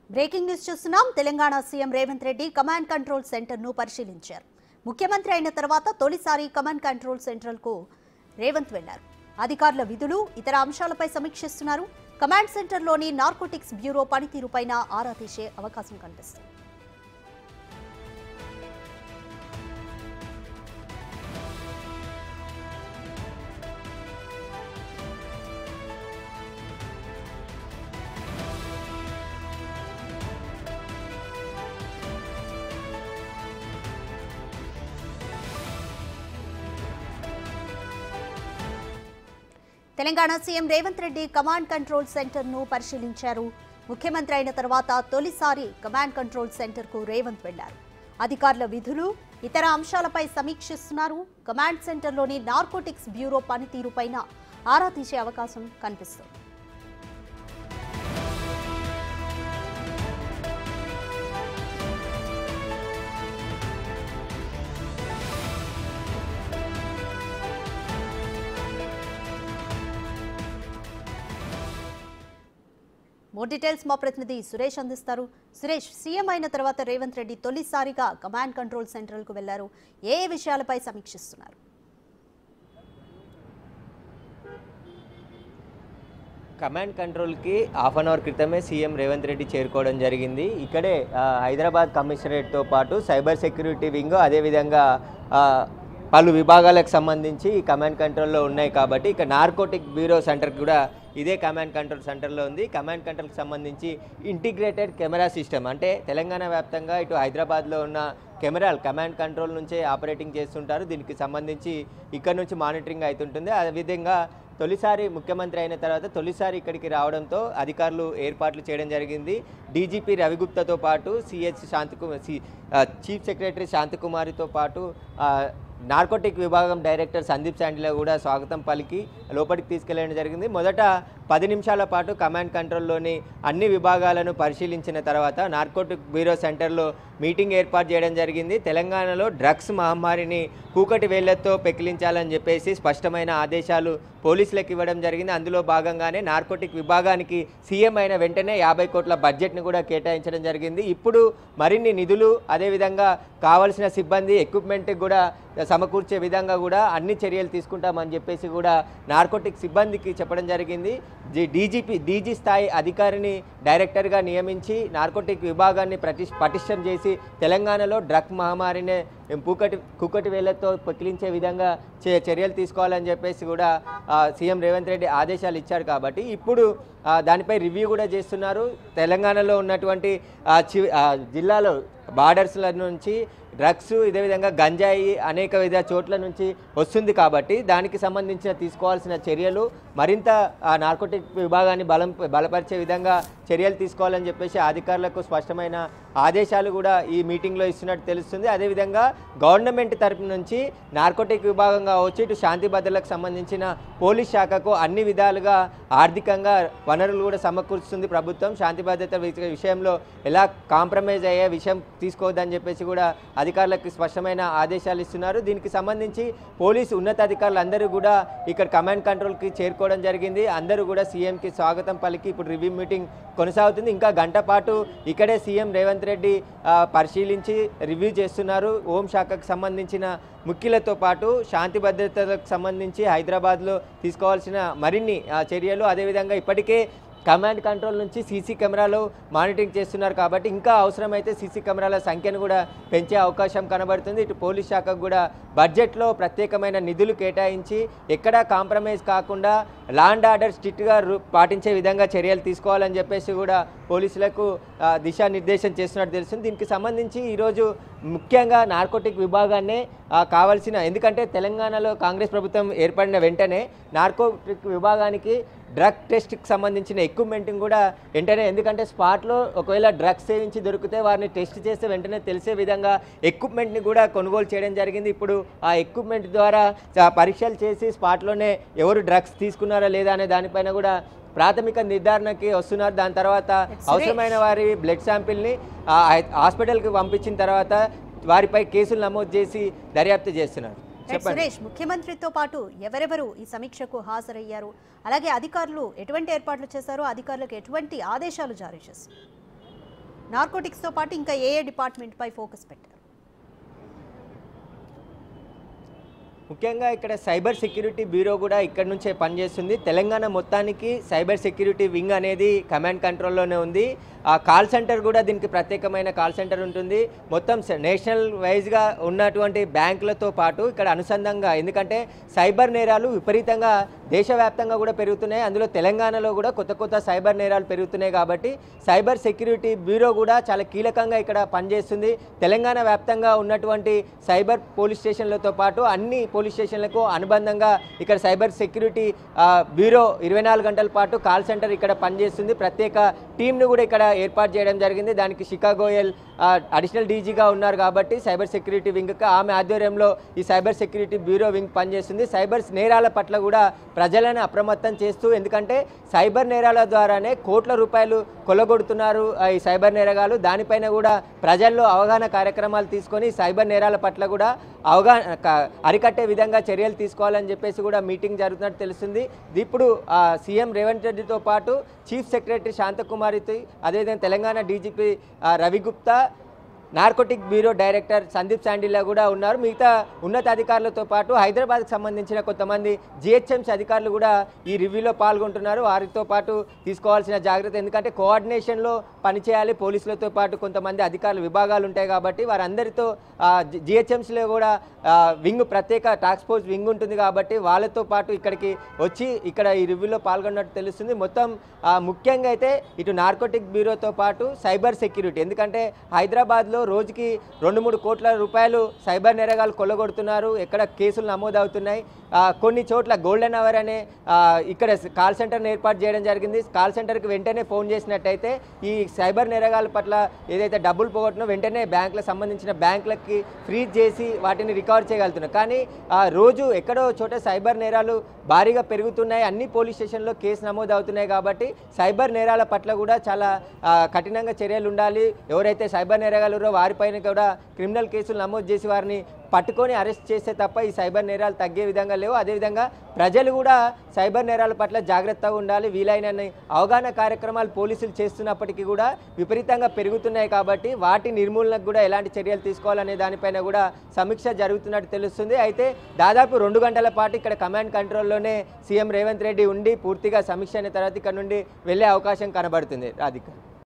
breaking news చూస్తున్నాం Telangana CM Revanth Reddy command control centre ను పరిశీలించారు ముఖ్యమంత్రి అయిన తర్వాత తొలిసారి కమాండ్ కంట్రోల్ సెంటర్ కు రేవంత్ వెళ్లారు అధికారుల విధులు ఇతర అంశాలపై సమీక్షిస్తున్నారు కమాండ్ సెంటర్లోని నార్కోటిక్స్ బ్యూరో పనితీరుపైన ఆరా తీసే అవకాశం కనిపిస్తుంది Telangana CM Revanth Reddy command control centre ను పరిశీలించారు ముఖ్యమంత్రి అయిన తర్వాత తొలిసారి కమాండ్ కంట్రోల్ సెంటర్ కు రేవంత్ వెళ్లారు అధికారుల విధులు ఇతర అంశాలపై సమీక్షిస్తున్నారు కమాండ్ సెంటర్లోని నార్కోటిక్స్ బ్యూరో పనితీరుపైన ఆరా తీసే అవకాశం కనిపిస్తుంది మోర్ డీటెయిల్స్ మా ప్రతినిధి సురేష్ అందిస్తారు సురేష్ సీఎం అయిన తర్వాత రేవంత్ రెడ్డి తొలిసారిగా కమాండ్ కంట్రోల్ సెంటర్కు వెళ్లారు ఏ ఏ విషయాలపై సమీక్షిస్తున్నారు కమాండ్ కంట్రోల్కి హాఫ్ అన్ అవర్ క్రితమే సీఎం రేవంత్ రెడ్డి చేరుకోవడం జరిగింది ఇక్కడే ఆ, హైదరాబాద్ కమిషనరేట్తో పాటు సైబర్ సెక్యూరిటీ వింగ్ అదేవిధంగా ఆ, పలు విభాగాలకు సంబంధించి ఈ కమాండ్ కంట్రోల్లో ఉన్నాయి కాబట్టి ఇక నార్కోటిక్ బ్యూరో సెంటర్ కూడా ఇదే కమాండ్ కంట్రోల్ సెంటర్లో ఉంది కమాండ్ కంట్రోల్కి సంబంధించి ఇంటిగ్రేటెడ్ కెమెరా సిస్టమ్ అంటే తెలంగాణ వ్యాప్తంగా ఇటు హైదరాబాద్లో ఉన్న కెమెరాలు కమాండ్ కంట్రోల్ నుంచే ఆపరేటింగ్ చేస్తుంటారు దీనికి సంబంధించి ఇక్కడ నుంచి మానిటరింగ్ అవుతుంటుంది అదేవిధంగా తొలిసారి ముఖ్యమంత్రి అయిన తర్వాత తొలిసారి ఇక్కడికి రావడంతో అధికారులు ఏర్పాట్లు చేయడం జరిగింది డీజీపీ రవిగుప్తతో పాటు సిహెచ్ శాంతికుమార్ సి ఆ, చీఫ్ సెక్రటరీ శాంతికుమారితో పాటు ఆ, నార్కోటిక్ విభాగం డైరెక్టర్ సందీప్ శాండిలా కూడా స్వాగతం పలికి లోపలికి తీసుకెళ్లడం జరిగింది మొదట పది నిమిషాల పాటు కమాండ్ కంట్రోల్లోని అన్ని విభాగాలను పరిశీలించిన తర్వాత నార్కోటిక్ బ్యూరో సెంటర్లో మీటింగ్ ఏర్పాటు చేయడం జరిగింది తెలంగాణలో డ్రగ్స్ మహమ్మారిని కూకటి వేళ్లతో పెకిలించాలని చెప్పేసి స్పష్టమైన ఆదేశాలు పోలీసులకు ఇవ్వడం జరిగింది అందులో భాగంగానే నార్కోటిక్ విభాగానికి సీఎం అయిన వెంటనే యాభై కోట్ల బడ్జెట్ను కూడా కేటాయించడం జరిగింది ఇప్పుడు మరిన్ని నిధులు అదేవిధంగా కావలసిన సిబ్బంది ఎక్విప్మెంట్ కూడా సమకూర్చే విధంగా కూడా అన్ని చర్యలు తీసుకుంటామని చెప్పేసి కూడా నార్కోటిక్ సిబ్బందికి చెప్పడం జరిగింది జి డీజీపీ డీజీ స్థాయి అధికారిని డైరెక్టర్గా నియమించి నార్కోటిక్ విభాగాన్ని ప్రతి పటిష్టం చేసి తెలంగాణలో డ్రగ్ మహమ్మారిని పూకటి కుక్కటి వేళ్లతో పకిలించే విధంగా చే- చర్యలు తీసుకోవాలని చెప్పేసి కూడా ఆ, సీఎం రేవంత్ రెడ్డి ఆదేశాలు ఇచ్చారు కాబట్టి ఇప్పుడు ఆ, దానిపై రివ్యూ కూడా చేస్తున్నారు తెలంగాణలో ఉన్నటువంటి ఆ, చి- ఆ, జిల్లాలో బార్డర్స్ల నుంచి డ్రగ్స్ ఇదే విధంగా గంజాయి అనేక విధ చోట్ల నుంచి వస్తుంది కాబట్టి దానికి సంబంధించిన తీసుకోవాల్సిన చర్యలు మరింత ఆ నార్కోటిక్ విభాగాన్ని బలం బలపరిచే విధంగా చర్యలు తీసుకోవాలని చెప్పేసి అధికారులకు స్పష్టమైన ఆదేశాలు కూడా ఈ మీటింగ్లో ఇస్తున్నట్టు తెలుస్తుంది అదేవిధంగా గవర్నమెంట్ తరపు నుంచి నార్కోటిక్ విభాగం కావచ్చు ఇటు శాంతి భద్రతలకు సంబంధించిన పోలీస్ శాఖకు అన్ని విధాలుగా ఆర్థికంగా వనరులు కూడా సమకూరుస్తుంది ప్రభుత్వం శాంతి భద్రత వి- విషయంలో ఎలా కాంప్రమైజ్ అయ్యే విషయం తీసుకోవద్దని చెప్పేసి కూడా అధికారులకు స్పష్టమైన ఆదేశాలు ఇస్తున్నారు దీనికి సంబంధించి పోలీసు ఉన్నతాధికారులు అందరూ కూడా ఇక్కడ కమాండ్ కంట్రోల్కి చేరుకోవడం జరిగింది అందరూ కూడా సీఎంకి స్వాగతం పలికి ఇప్పుడు రివ్యూ మీటింగ్ కొనసాగుతుంది ఇంకా గంట పాటు ఇక్కడే సీఎం రేవంత్ రెడ్డి ఆ, పరిశీలించి రివ్యూ చేస్తున్నారు హోంశాఖకు సంబంధించిన ముఖ్యులతో పాటు శాంతి భద్రతలకు సంబంధించి హైదరాబాద్లో తీసుకోవాల్సిన మరిన్ని ఆ, చర్యలు అదేవిధంగా ఇప్పటికే కమాండ్ కంట్రోల్ నుంచి సీసీ కెమెరాలు మానిటరింగ్ చేస్తున్నారు కాబట్టి ఇంకా అవసరమైతే సీసీ కెమెరాల సంఖ్యను కూడా పెంచే అవకాశం కనబడుతుంది ఇటు పోలీస్ శాఖకు కూడా బడ్జెట్లో ప్రత్యేకమైన నిధులు కేటాయించి ఎక్కడా కాంప్రమైజ్ కాకుండా లాండ్ ఆర్డర్ స్ట్రిక్ట్గా రు- పాటించే విధంగా చర్యలు తీసుకోవాలని చెప్పేసి కూడా పోలీసులకు ఆ, దిశానిర్దేశం చేస్తున్నట్టు తెలుస్తుంది దీనికి సంబంధించి ఈరోజు ముఖ్యంగా నార్కోటిక్ విభాగాన్నే ఆ, కావాల్సిన ఎందుకంటే తెలంగాణలో కాంగ్రెస్ ప్రభుత్వం ఏర్పడిన వెంటనే నార్కోటిక్ విభాగానికి డ్రగ్ టెస్ట్కి సంబంధించిన ఎక్విప్మెంట్ కూడా వెంటనే ఎందుకంటే స్పాట్లో ఒకవేళ డ్రగ్స్ సేవించి దొరికితే వారిని టెస్ట్ చేస్తే వెంటనే తెలిసే విధంగా ఎక్విప్మెంట్ని కూడా కొనుగోలు చేయడం జరిగింది ఇప్పుడు ఆ ఎక్విప్మెంట్ ద్వారా చ- పరీక్షలు చేసి స్పాట్లోనే ఎవరు డ్రగ్స్ తీసుకున్నారా లేదా అనే దానిపైన కూడా ప్రాథమిక నిర్ధారణకి వస్తున్నారు దాని తర్వాత అవసరమైన వారి బ్లడ్ శాంపిల్ని ఆ హై- హాస్పిటల్కి పంపించిన తర్వాత వారిపై కేసులు నమోదు చేసి దర్యాప్తు చేస్తున్నారు రైట్, చెప్పండి సురేష్ ముఖ్యమంత్రితో పాటు ఎవరెవరు ఈ సమీక్షకు హాజరయ్యారు అలాగే అధికారులు ఎటువంటి ఏర్పాట్లు చేశారు అధికారులకు ఎటువంటి ఆదేశాలు జారీ చేశారు నార్కోటిక్స్తో పాటు ఇంకా ఏ ఏ డిపార్ట్మెంట్పై ఫోకస్ పెట్టారు ముఖ్యంగా ఇక్కడ సైబర్ సెక్యూరిటీ బ్యూరో కూడా ఇక్కడ నుంచే పనిచేస్తుంది తెలంగాణ మొత్తానికి సైబర్ సెక్యూరిటీ వింగ్ అనేది కమాండ్ కంట్రోల్లోనే ఉంది ఆ కాల్ సెంటర్ కూడా దీనికి ప్రత్యేకమైన కాల్ సెంటర్ ఉంటుంది మొత్తం స- నేషనల్ వైజ్గా ఉన్నటువంటి బ్యాంకులతో పాటు ఇక్కడ అనుసంధానంగా ఎందుకంటే సైబర్ నేరాలు విపరీతంగా దేశవ్యాప్తంగా కూడా పెరుగుతున్నాయి అందులో తెలంగాణలో కూడా కొత్త కొత్త సైబర్ నేరాలు పెరుగుతున్నాయి కాబట్టి సైబర్ సెక్యూరిటీ బ్యూరో కూడా చాలా కీలకంగా ఇక్కడ పనిచేస్తుంది తెలంగాణ వ్యాప్తంగా ఉన్నటువంటి సైబర్ పోలీస్ స్టేషన్లతో పాటు అన్ని పోలీస్ స్టేషన్లకు అనుబంధంగా ఇక్కడ సైబర్ సెక్యూరిటీ ఆ, బ్యూరో ఇరవై నాలుగు గంటల పాటు కాల్ సెంటర్ ఇక్కడ పనిచేస్తుంది ప్రత్యేక టీంను కూడా ఇక్కడ ఏర్పాటు చేయడం జరిగింది దానికి శిఖా గోయల్ ఆ, అడిషనల్ డీజీగా ఉన్నారు కాబట్టి సైబర్ సెక్యూరిటీ వింగ్కి ఆమె ఆధ్వర్యంలో ఈ సైబర్ సెక్యూరిటీ బ్యూరో వింగ్ పనిచేస్తుంది సైబర్ నేరాల పట్ల కూడా ప్రజలను అప్రమత్తం చేస్తూ ఎందుకంటే సైబర్ నేరాల ద్వారానే కోట్ల రూపాయలు కొల్లగొడుతున్నారు ఆ, ఈ సైబర్ నేరగాలు దానిపైన కూడా ప్రజల్లో అవగాహన కార్యక్రమాలు తీసుకొని సైబర్ నేరాల పట్ల కూడా అవగాహన క- అరికట్టే విధంగా చర్యలు తీసుకోవాలని చెప్పేసి కూడా మీటింగ్ జరుగుతున్నట్టు తెలుస్తుంది ఇప్పుడు ఆ, సీఎం రేవంత్ రెడ్డితో పాటు చీఫ్ సెక్రటరీ శాంతకుమారితో అదేవిధంగా తెలంగాణ డీజీపీ ఆ, Ravi Gupta narcotic bureau director Sandeep Sandilya కూడా ఉన్నారు మిగతా ఉన్నతాధికారులతో పాటు హైదరాబాద్కి సంబంధించిన కొంతమంది జిహెచ్ఎంసీ అధికారులు కూడా ఈ రివ్యూలో పాల్గొంటున్నారు వారితో పాటు తీసుకోవాల్సిన జాగ్రత్త ఎందుకంటే కోఆర్డినేషన్లో పనిచేయాలి పోలీసులతో పాటు కొంతమంది అధికారులు విభాగాలు ఉంటాయి కాబట్టి వారందరితో జిహెచ్ఎంసీలో కూడా ఆ, వింగ్ ప్రత్యేక టాస్క్ ఫోర్స్ వింగ్ ఉంటుంది కాబట్టి వాళ్ళతో పాటు ఇక్కడికి వచ్చి ఇక్కడ ఈ రివ్యూలో పాల్గొన్నట్టు తెలుస్తుంది మొత్తం ఆ, ముఖ్యంగా అయితే ఇటు నార్కోటిక్ బ్యూరోతో పాటు సైబర్ సెక్యూరిటీ ఎందుకంటే హైదరాబాద్లో రోజుకి రెండు మూడు కోట్ల రూపాయలు సైబర్ నేరగాలు కొల్లగొడుతున్నారు ఎక్కడ కేసులు నమోదవుతున్నాయి ఆ, కొన్ని చోట్ల గోల్డెన్ అవర్ అనే ఆ, ఇక్కడ కాల్ సెంటర్ని ఏర్పాటు చేయడం జరిగింది కాల్ సెంటర్కి వెంటనే ఫోన్ చేసినట్టయితే ఈ సైబర్ నేరగాల పట్ల ఏదైతే డబ్బులు పోగొట్టినో వెంటనే బ్యాంకులకు సంబంధించిన బ్యాంకులకి ఫ్రీజ్ చేసి వాటిని రికవర్ చేయగలుగుతున్నారు కానీ ఆ, రోజు ఎక్కడో చోట సైబర్ నేరాలు భారీగా పెరుగుతున్నాయి అన్ని పోలీస్ స్టేషన్లో కేసు నమోదు అవుతున్నాయి కాబట్టి సైబర్ నేరాల పట్ల కూడా చాలా ఆ, కఠినంగా చర్యలు ఉండాలి ఎవరైతే సైబర్ నేరగాలు ఉన్నారో వారిపైన కూడా క్రిమినల్ కేసులు నమోదు చేసి వారిని పట్టుకొని అరెస్ట్ చేస్తే తప్ప ఈ సైబర్ నేరాలు తగ్గే విధంగా లేవు అదేవిధంగా ప్రజలు కూడా సైబర్ నేరాల పట్ల జాగ్రత్తగా ఉండాలి వీలైనన్ని అవగాహన కార్యక్రమాలు పోలీసులు చేస్తున్నప్పటికీ కూడా విపరీతంగా పెరుగుతున్నాయి కాబట్టి వాటి నిర్మూలనకు కూడా ఎలాంటి చర్యలు తీసుకోవాలనే దానిపైన కూడా సమీక్ష జరుగుతున్నట్టు తెలుస్తుంది అయితే దాదాపు రెండు గంటల పాటు ఇక్కడ కమాండ్ కంట్రోల్లోనే సీఎం రేవంత్ రెడ్డి ఉండి పూర్తిగా సమీక్ష అయిన తర్వాత ఇక్కడ నుండి వెళ్ళే అవకాశం కనబడుతుంది రాధిక